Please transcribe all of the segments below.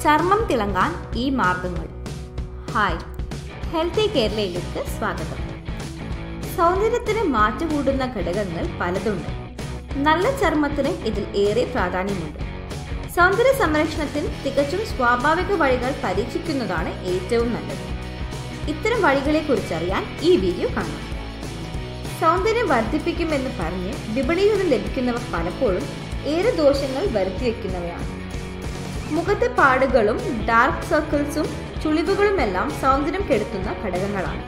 ചർമ്മം തിളങ്ങാൻ ഈ മാർഗങ്ങൾ ഹായ് ഹെൽത്തി കേരളയിലേക്ക് സ്വാഗതം സൗന്ദര്യത്തിന് മാറ്റുകൂടുന്ന ഘടകങ്ങൾ പലതുണ്ട് നല്ല ചർമ്മത്തിന് ഇതിൽ ഏറെ പ്രാധാന്യമുണ്ട് സൗന്ദര്യ സംരക്ഷണത്തിന് തികച്ചും സ്വാഭാവിക വഴികൾ പരീക്ഷിക്കുന്നതാണ് ഏറ്റവും നല്ലത് ഇത്തരം വഴികളെക്കുറിച്ചറിയാൻ ഈ വീഡിയോ കാണാം സൗന്ദര്യം വർദ്ധിപ്പിക്കുമെന്ന് പറഞ്ഞ് വിപണിയിൽ നിന്ന് ലഭിക്കുന്നവ പലപ്പോഴും ഏറെ ദോഷങ്ങൾ വരുത്തിവെക്കുന്നവയാണ് മുഖത്തെ പാടുകളും ഡാർക്ക് സർക്കിൾസും ചുളിവുകളുമെല്ലാം സൗന്ദര്യം കെടുത്തുന്ന ഘടകങ്ങളാണ്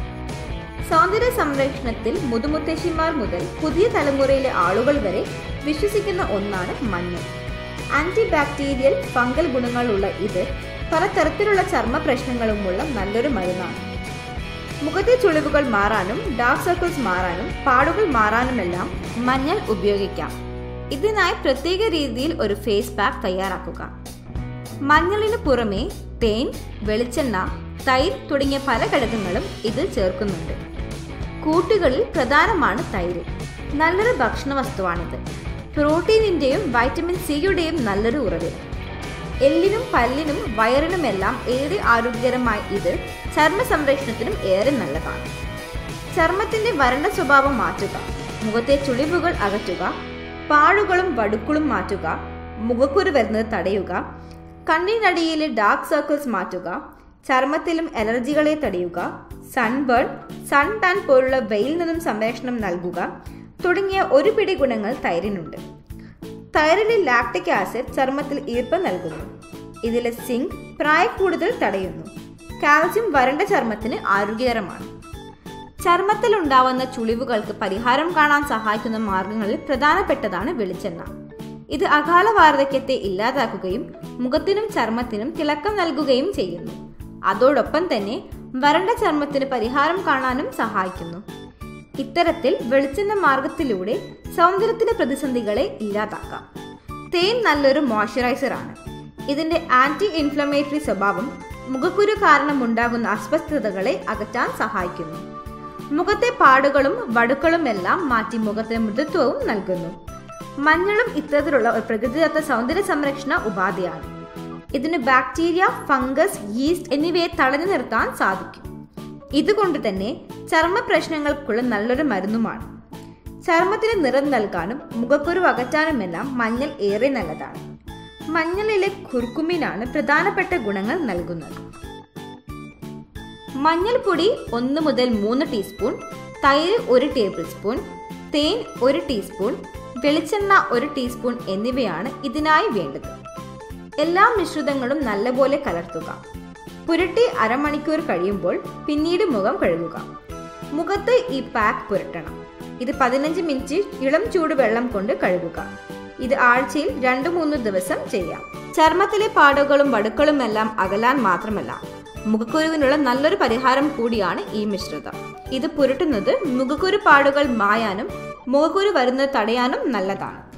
സൗന്ദര്യ സംരക്ഷണത്തിൽ മുതുമുത്തശ്ശിമാർ മുതൽ പുതിയ തലമുറയിലെ ആളുകൾ വരെ വിശ്വസിക്കുന്ന ഒന്നാണ് മഞ്ഞൾ ആന്റി ബാക്ടീരിയൽ ഫംഗൽ ഗുണങ്ങളുള്ള ഇത് പലതരത്തിലുള്ള ചർമ്മ പ്രശ്നങ്ങളുമുള്ള നല്ലൊരു മരുന്നാണ് മുഖത്തെ ചുളിവുകൾ മാറാനും ഡാർക്ക് സർക്കിൾസ് മാറാനും പാടുകൾ മാറാനുമെല്ലാം മഞ്ഞൾ ഉപയോഗിക്കാം ഇതിനായി പ്രത്യേക രീതിയിൽ ഒരു ഫേസ് പാക്ക് തയ്യാറാക്കുക മഞ്ഞളിന് പുറമെ തേൻ വെളിച്ചെണ്ണ തൈര് തുടങ്ങിയ പല ഘടകങ്ങളും ഇതിൽ ചേർക്കുന്നുണ്ട് കൂട്ടുകളിൽ പ്രധാനമാണ് തൈര് നല്ലൊരു ഭക്ഷണ വസ്തുവാണിത് പ്രോട്ടീനിന്റെയും വൈറ്റമിൻ സിയുടെയും നല്ലൊരു ഉറവിടം എല്ലിനും പല്ലിനും വയറിനുമെല്ലാം ഏറെ ആരോഗ്യകരമായി ഇത് ചർമ്മ സംരക്ഷണത്തിനും ഏറെ നല്ലതാണ് ചർമ്മത്തിന്റെ വരണ്ട സ്വഭാവം മാറ്റുക മുഖത്തെ ചുളിവുകൾ അകറ്റുക പാടുകളും വടുക്കളും മാറ്റുക മുഖക്കുരു വരുന്നത് തടയുക കണ്ണിനടിയിലെ ഡാർക്ക് സർക്കിൾസ് മാറ്റുക ചർമ്മത്തിലും അലർജികളെ തടയുക സൺബേൺ സൺ ടാൻ പോലുള്ള വെയിൽ നിന്നും സംരക്ഷണം നൽകുക തുടങ്ങിയ ഒരു പിടി ഗുണങ്ങൾ തൈരിനുണ്ട് തൈരിലെ ലാക്ടിക് ആസിഡ് ചർമ്മത്തിൽ ഈർപ്പം നൽകുന്നു ഇതിലെ സിങ്ക് പ്രായക്കൂടുതൽ തടയുന്നു കാൽസ്യം വരണ്ട ചർമ്മത്തിന് ആരോഗ്യകരമാണ് ചർമ്മത്തിൽ ഉണ്ടാവുന്ന ചുളിവുകൾക്ക് പരിഹാരം കാണാൻ സഹായിക്കുന്ന മാർഗങ്ങളിൽ പ്രധാനപ്പെട്ടതാണ് വെളിച്ചെണ്ണ ഇത് അകാല വാർദ്ധക്യത്തെ ഇല്ലാതാക്കുകയും മുഖത്തിനും ചർമ്മത്തിനും തിളക്കം നൽകുകയും ചെയ്യുന്നു അതോടൊപ്പം തന്നെ വരണ്ട ചർമ്മത്തിന് പരിഹാരം കാണാനും സഹായിക്കുന്നു ഇത്തരത്തിൽ വെളിച്ചെണ്ണ മാർഗത്തിലൂടെ സൗന്ദര്യത്തിന്റെ പ്രതിസന്ധികളെ ഇല്ലാതാക്കാം തേൻ നല്ലൊരു മോയ്സ്ചറൈസർ ആണ് ഇതിന്റെ ആന്റി ഇൻഫ്ലമേറ്ററി സ്വഭാവം മുഖക്കുരു കാരണമുണ്ടാകുന്ന അസ്വസ്ഥതകളെ അകറ്റാൻ സഹായിക്കുന്നു മുഖത്തെ പാടുകളും വടുക്കളും എല്ലാം മാറ്റി മുഖത്തിന് മൃദുത്വവും നൽകുന്നു മഞ്ഞളും ഇത്തരത്തിലുള്ള ഒരു പ്രകൃതിദത്ത സൗന്ദര്യ സംരക്ഷണ ഉപാധിയാണ് ഇതിന് ബാക്ടീരിയ ഫംഗസ് ഈസ്റ്റ് എന്നിവയെ തടഞ്ഞു നിർത്താൻ സാധിക്കും ഇതുകൊണ്ട് തന്നെ ചർമ്മ പ്രശ്നങ്ങൾക്കുള്ള നല്ലൊരു മരുന്നുമാണ് ചർമ്മത്തിന് നിറം നൽകാനും മുഖക്കുരു അകറ്റാനുമെല്ലാം മഞ്ഞൾ ഏറെ നല്ലതാണ് മഞ്ഞളിലെ കുർക്കുമിനാണ് പ്രധാനപ്പെട്ട ഗുണങ്ങൾ നൽകുന്നത് മഞ്ഞൾപ്പൊടി ഒന്ന് മുതൽ മൂന്ന് ടീസ്പൂൺ തൈര് ഒരു ടേബിൾ സ്പൂൺ തേൻ ഒരു ടീസ്പൂൺ വെളിച്ചെണ്ണ ഒരു ടീസ്പൂൺ എന്നിവയാണ് ഇതിനായി വേണ്ടത് എല്ലാ മിശ്രിതങ്ങളും നല്ലപോലെ കലർത്തുക പുരട്ടി അരമണിക്കൂർ കഴിയുമ്പോൾ പിന്നീട് മുഖം കഴുകുക മുഖത്ത് ഈ പാക്ക് പുരട്ടണം ഇത് പതിനഞ്ച് മിനിറ്റ് ഇളം ചൂട് വെള്ളം കൊണ്ട് കഴുകുക ഇത് ആഴ്ചയിൽ രണ്ടു മൂന്ന് ദിവസം ചെയ്യാം ചർമ്മത്തിലെ പാടുകളും വടുക്കളും എല്ലാം അകലാൻ മാത്രമല്ല മുഖക്കുരുവിനുള്ള നല്ലൊരു പരിഹാരം കൂടിയാണ് ഈ മിശ്രിതം ഇത് പുരട്ടുന്നത് മുഖക്കുരു പാടുകൾ മായാനും മുഖക്കുരു വരുന്നത് തടയാനും നല്ലതാണ്